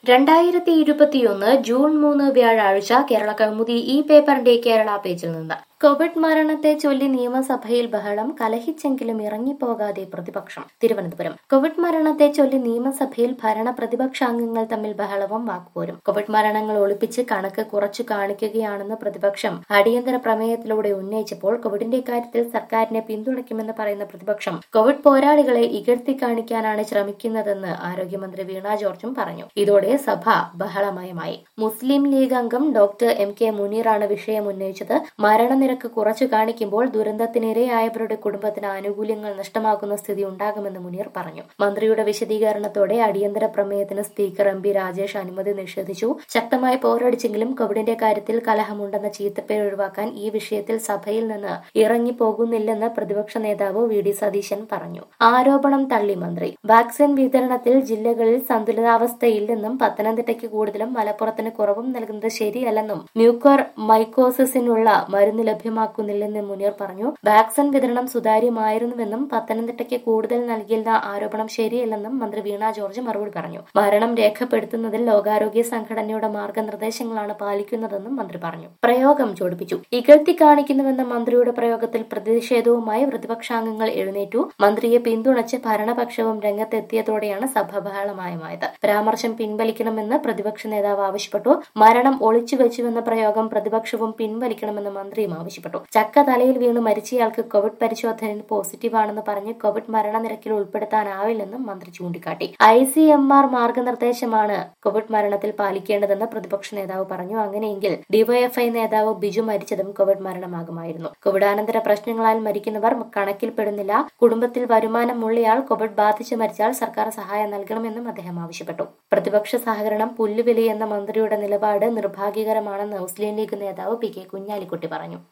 രണ്ടായിരത്തി ഇരുപത്തിയൊന്ന് ജൂൺ മൂന്ന് വ്യാഴാഴ്ച കേരള കൗമുദി ഈ പേപ്പറിന്റെ കേരള പേജിൽ നിന്ന് കോവിഡ് മരണത്തെ ചൊല്ലി നിയമസഭയിൽ ബഹളം കലഹിച്ചെങ്കിലും ഇറങ്ങിപ്പോകാതെ പ്രതിപക്ഷം തിരുവനന്തപുരം കോവിഡ് മരണത്തെ ചൊല്ലി നിയമസഭയിൽ ഭരണ പ്രതിപക്ഷാംഗങ്ങൾ തമ്മിൽ ബഹളവും വാക്പോരും കോവിഡ് മരണങ്ങൾ ഒളിപ്പിച്ച് കണക്ക് കുറച്ചു കാണിക്കുകയാണെന്ന് പ്രതിപക്ഷം അടിയന്തര പ്രമേയത്തിലൂടെ ഉന്നയിച്ചപ്പോൾ കോവിഡിന്റെ കാര്യത്തിൽ സർക്കാരിനെ പിന്തുണയ്ക്കുമെന്ന് പറയുന്ന പ്രതിപക്ഷം കോവിഡ് പോരാളികളെ ഇകഴ്ത്തി കാണിക്കാനാണ് ശ്രമിക്കുന്നതെന്ന് ആരോഗ്യമന്ത്രി വീണ ജോർജും പറഞ്ഞു ഇതോടെ സഭ ബഹളമയമായി മുസ്ലിം ലീഗ് അംഗം ഡോക്ടർ എം കെ മുനീറാണ് വിഷയം ഉന്നയിച്ചത് മരണനിരക്ക് കുറച്ചു കാണിക്കുമ്പോൾ ദുരന്തത്തിനിരയായവരുടെ കുടുംബത്തിന് ആനുകൂല്യങ്ങൾ നഷ്ടമാകുന്ന സ്ഥിതി ഉണ്ടാകുമെന്ന് മുനീർ പറഞ്ഞു മന്ത്രിയുടെ വിശദീകരണത്തോടെ അടിയന്തര പ്രമേയത്തിന് സ്പീക്കർ എം പി രാജേഷ് അനുമതി നിഷേധിച്ചു ശക്തമായി പോരടിച്ചെങ്കിലും കോവിഡിന്റെ കാര്യത്തിൽ കലഹമുണ്ടെന്ന ചീത്തപ്പേര് ഒഴിവാക്കാൻ ഈ വിഷയത്തിൽ സഭയിൽ നിന്ന് ഇറങ്ങിപ്പോകുന്നില്ലെന്ന് പ്രതിപക്ഷ നേതാവ് വി ഡി സതീശൻ പറഞ്ഞു ആരോപണം തള്ളി മന്ത്രി വാക്സിൻ വിതരണത്തിൽ ജില്ലകളിൽ സന്തുലിതാവസ്ഥയില്ലെന്നും പത്തനംതിട്ടയ്ക്ക് കൂടുതലും മലപ്പുറത്തിന് കുറവും നൽകുന്നത് ശരിയല്ലെന്നും മ്യൂക്കോർ മൈക്കോസിസിനുള്ള മരുന്ന് ലഭ്യമാക്കുന്നില്ലെന്നും മുനീർ പറഞ്ഞു വാക്സിൻ വിതരണം സുതാര്യമായിരുന്നുവെന്നും പത്തനംതിട്ടയ്ക്ക് കൂടുതൽ നൽകിയെന്ന ആരോപണം ശരിയല്ലെന്നും മന്ത്രി വീണ ജോർജ് മറുപടി പറഞ്ഞു മരണം രേഖപ്പെടുത്തുന്നതിൽ ലോകാരോഗ്യ സംഘടനയുടെ മാർഗനിർദ്ദേശങ്ങളാണ് പാലിക്കുന്നതെന്നും മന്ത്രി പറഞ്ഞു പ്രയോഗം ചൂടിപ്പിച്ചു ഇകഴ്ത്തി കാണിക്കുന്നുവെന്ന മന്ത്രിയുടെ പ്രയോഗത്തിൽ പ്രതിഷേധവുമായി പ്രതിപക്ഷാംഗങ്ങൾ എഴുന്നേറ്റു മന്ത്രിയെ പിന്തുണച്ച് ഭരണപക്ഷവും രംഗത്തെത്തിയതോടെയാണ് സഭ ബഹളമയമായത് പരാമർശം പിൻവലിക്കണമെന്ന് പ്രതിപക്ഷ നേതാവ് ആവശ്യപ്പെട്ടു മരണം ഒളിച്ചുവെച്ചുവെന്ന പ്രയോഗം പ്രതിപക്ഷവും പിൻവലിക്കണമെന്ന് മന്ത്രിയും ആവശ്യപ്പെട്ടു ചക്ക തലയിൽ വീണ് മരിച്ചയാൾക്ക് കോവിഡ് പരിശോധനയിൽ പോസിറ്റീവാണെന്ന് പറഞ്ഞ് കോവിഡ് മരണനിരക്കിൽ ഉൾപ്പെടുത്താനാവില്ലെന്നും മന്ത്രി ചൂണ്ടിക്കാട്ടി ഐ സി എം ആർ മാർഗനിർദ്ദേശമാണ് കോവിഡ് മരണത്തിൽ പാലിക്കേണ്ടതെന്ന് പ്രതിപക്ഷ നേതാവ് പറഞ്ഞു അങ്ങനെയെങ്കിൽ ഡിവൈഎഫ്ഐ നേതാവ് ബിജു മരിച്ചതും കോവിഡ് മരണമാകുമായിരുന്നു കോവിഡാനന്തര പ്രശ്നങ്ങളാൽ മരിക്കുന്നവർ കണക്കിൽപ്പെടുന്നില്ല കുടുംബത്തിൽ വരുമാനമുള്ളയാൾ കോവിഡ് ബാധിച്ച് മരിച്ചാൽ സർക്കാർ സഹായം നൽകണമെന്നും അദ്ദേഹം ആവശ്യപ്പെട്ടു പ്രതിപക്ഷ സഹകരണം പുല്ലുവിലി എന്ന മന്ത്രിയുടെ നിലപാട് നിർഭാഗ്യകരമാണെന്ന് മുസ്ലിം ലീഗ് നേതാവ് പി കെ കുഞ്ഞാലിക്കുട്ടി പറഞ്ഞു